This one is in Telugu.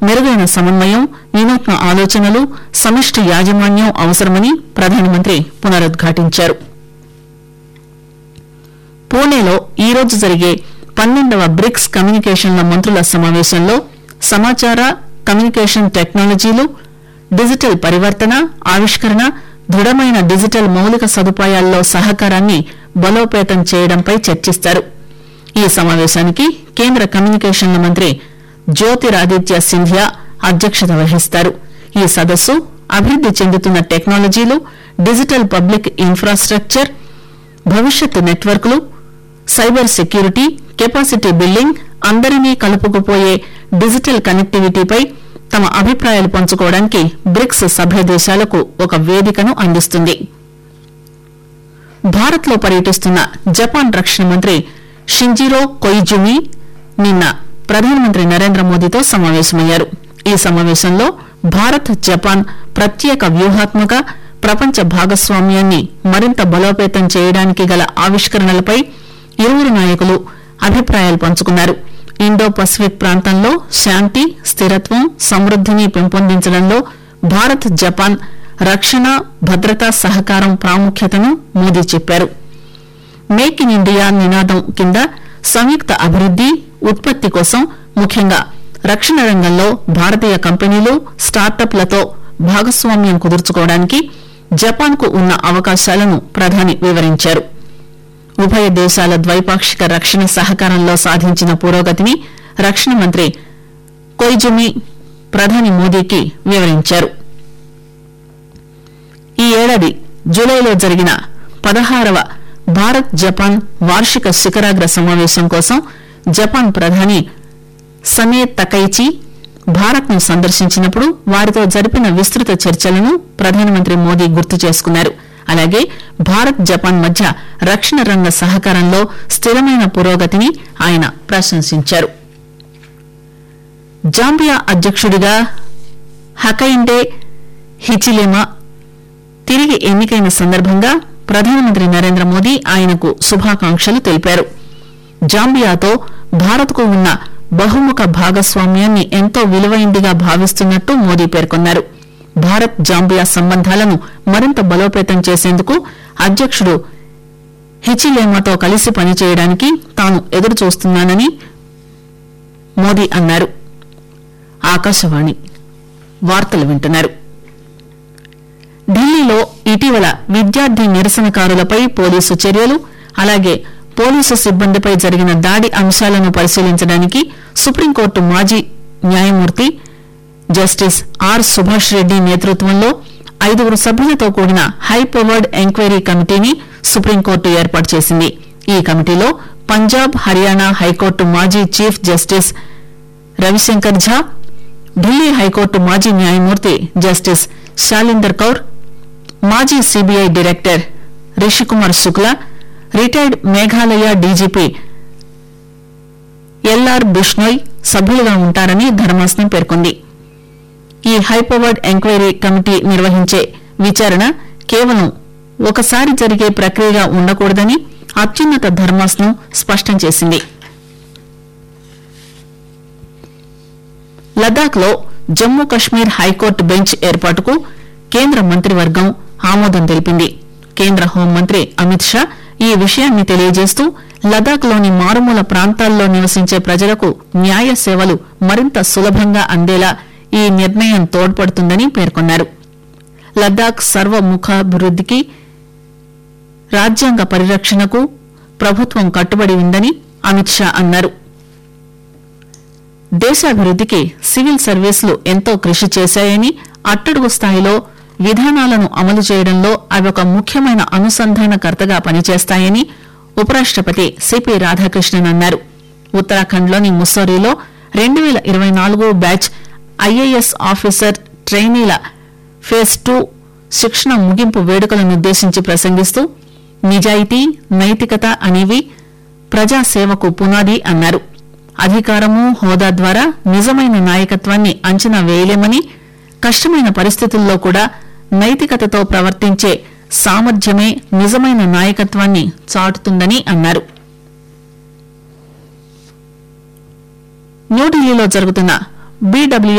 మెరుగైన సమన్వయం వినూత్న ఆలోచనలు సమిష్టి యాజమాన్యం అవసరమని ప్రధానమంత్రి పునరుద్ఘాటించారు పూణేలో ఈరోజు జరిగే పన్నెండవ బ్రిక్స్ కమ్యూనికేషన్ల మంత్రుల సమావేశంలో సమాచార కమ్యూనికేషన్ టెక్నాలజీలు డిజిటల్ పరివర్తన ఆవిష్కరణ దృఢమైన డిజిటల్ మౌలిక సదుపాయాల్లో సహకారాన్ని బలోపేతం చేయడంపై చర్చిస్తారు ఈ సమావేశానికి కేంద్ర కమ్యూనికేషన్ల మంత్రి జ్యోతిరాదిత్య సింధియా అధ్యక్షత వహిస్తారు ఈ సదస్సు అభివృద్ది చెందుతున్న టెక్నాలజీలు డిజిటల్ పబ్లిక్ ఇన్ఫ్రాస్ట్రక్చర్ భవిష్యత్ నెట్వర్క్లు సైబర్ సెక్యూరిటీ కెపాసిటీ బిల్డింగ్ అందరినీ కలుపుకుపోయే డిజిటల్ కనెక్టివిటీపై తమ అభిప్రాయాలు పంచుకోవడానికి బ్రిక్స్ సభ్య దేశాలకు ఒక వేదికను అందిస్తుంది భారత్ లో పర్యటిస్తున్న జపాన్ రక్షణ మంత్రి షింజిరో కొయిజుమి నిన్న ప్రధానమంత్రి నరేంద్ర మోదీతో సమావేశమయ్యారు ఈ సమావేశంలో భారత్ జపాన్ ప్రత్యేక వ్యూహాత్మక ప్రపంచ భాగస్వామ్యాన్ని మరింత బలోపేతం చేయడానికి గల ఆవిష్కరణలపై ఇరువురు నాయకులు అభిప్రాయాలు పంచుకున్నారు ఇండో పసిఫిక్ ప్రాంతంలో శాంతి స్థిరత్వం సమృద్దిని పెంపొందించడంలో భారత్ జపాన్ రక్షణ భద్రతా సహకారం ప్రాముఖ్యతను మోదీ చెప్పారు మేక్ ఇన్ ఇండియా నినాదం కింద సంయుక్త అభివృద్ది ఉత్పత్తి కోసం ముఖ్యంగా రక్షణ రంగంలో భారతీయ కంపెనీలు స్టార్టప్లతో భాగస్వామ్యం కుదుర్చుకోవడానికి జపాన్ కు ఉన్న అవకాశాలను ప్రధాని వివరించారు ఉభయ దేశాల ద్వైపాక్షిక రక్షణ సహకారంలో సాధించిన పురోగతిని రక్షణ మంత్రి కొయిజుమి ప్రధాని మోదీకి వివరించారు ఈ ఏడాది జూలైలో జరిగిన పదహారవ భారత్ జపాన్ వార్షిక శిఖరాగ్ర సమావేశం కోసం జపాన్ ప్రధాని సనే తకైచి భారత్ ను సందర్శించినప్పుడు వారితో జరిపిన విస్తృత చర్చలను ప్రధానమంత్రి మోదీ గుర్తు చేసుకున్నారు అలాగే భారత్ జపాన్ మధ్య రక్షణ రంగ సహకారంలో స్థిరమైన పురోగతిని ఆయన ప్రశంసించారు జాంబియా అధ్యక్షుడిగా హకైండే హిచిలేమా తిరిగి ఎన్నికైన సందర్భంగా ప్రధానమంత్రి నరేంద్ర మోదీ ఆయనకు శుభాకాంక్షలు తెలిపారు జాంబియాతో భారత్కు ఉన్న బహుముఖ భాగస్వామ్యాన్ని ఎంతో విలువైందిగా భావిస్తున్నట్టు మోదీ పేర్కొన్నారు భారత్ జాంబియా సంబంధాలను మరింత బలోపేతం చేసేందుకు అధ్యక్షుడు హిచిలేమాతో కలిసి పనిచేయడానికి తాను ఎదురు చూస్తున్నానని మోదీ అన్నారు ఆకాశవాణి వార్తలు వింటున్నారు ఢిల్లీలో ఇటీవల విద్యార్థి నిరసనకారులపై పోలీసు చర్యలు అలాగే పోలీసు సిబ్బందిపై జరిగిన దాడి అంశాలను పరిశీలించడానికి సుప్రీంకోర్టు మాజీ న్యాయమూర్తి జస్టిస్ ఆర్ సుభాష్ రెడ్డి నేతృత్వంలో ఐదుగురు సభ్యులతో కూడిన హైపవర్డ్ ఎంక్వైరీ కమిటీని సుప్రీంకోర్టు ఏర్పాటు చేసింది ఈ కమిటీలో పంజాబ్ హర్యానా హైకోర్టు మాజీ chief justice Ravishankar Jha Delhi high court మాజీ న్యాయమూర్తి జస్టిస్ శాలిందర్ కౌర్ మాజీ CBI director Rishikumar Shukla retired Meghalaya DGP LR Bishnoi సభ్యులుగా ఉంటారని ధర్మాసనం పేర్కొంది ఈ హైపవర్డ్ ఎంక్వైరీ కమిటీ నిర్వహించే విచారణ కేవలం ఒకసారి జరిగే ప్రక్రియగా ఉండకూడదని అత్యున్నత ధర్మాసనం స్పష్టం చేసింది లద్దాఖ్ లో జమ్మూ కశ్మీర్ హైకోర్టు బెంచ్ ఏర్పాటుకు కేంద్ర మంత్రివర్గం ఆమోదం తెలిపింది కేంద్ర హోంమంత్రి అమిత్ షా ఈ విషయాన్ని తెలియజేస్తూ లదాఖ్ లోని మారుమూల ప్రాంతాల్లో నివసించే ప్రజలకు న్యాయ సేవలు మరింత సులభంగా అందేలా ఈ నిర్ణయం తోడ్పడుతుందని పేర్కొన్నారు లద్దాఖ్ సర్వముఖాభివృద్దికి రాజ్యాంగ పరిరక్షణకు ప్రభుత్వం కట్టుబడి ఉందని అమిత్ షా అన్నారు దేశాభివృద్దికి సివిల్ సర్వీసులు ఎంతో కృషి చేశాయని అట్టడుగు స్థాయిలో విధానాలను అమలు చేయడంలో అవి ఒక ముఖ్యమైన అనుసంధానకర్తగా పనిచేస్తాయని ఉపరాష్టపతి సిపి రాధాకృష్ణన్ అన్నారు ఉత్తరాఖండ్లోని ముస్సోరీలో రెండు పేల ఇరవై నాలుగు బ్యాచ్ ఐఏఎస్ ఆఫీసర్ ట్రైనీల ఫేజ్ టూ శిక్షణ ముగింపు వేడుకలనుద్దేశించి ప్రసంగిస్తూ నిజాయితీ నైతికత అనేవి ప్రజాసేవకు పునాది అన్నారు అధికారము హోదా ద్వారా నిజమైన నాయకత్వాన్ని అంచనా వేయలేమని కష్టమైన పరిస్థితుల్లో కూడా నైతికతతో ప్రవర్తించే సామర్థ్యమే నిజమైన నాయకత్వాన్ని చాటుతుందని అన్నారు న్యూఢిల్లీలో జరుగుతున్న బీడబ్ల్యూ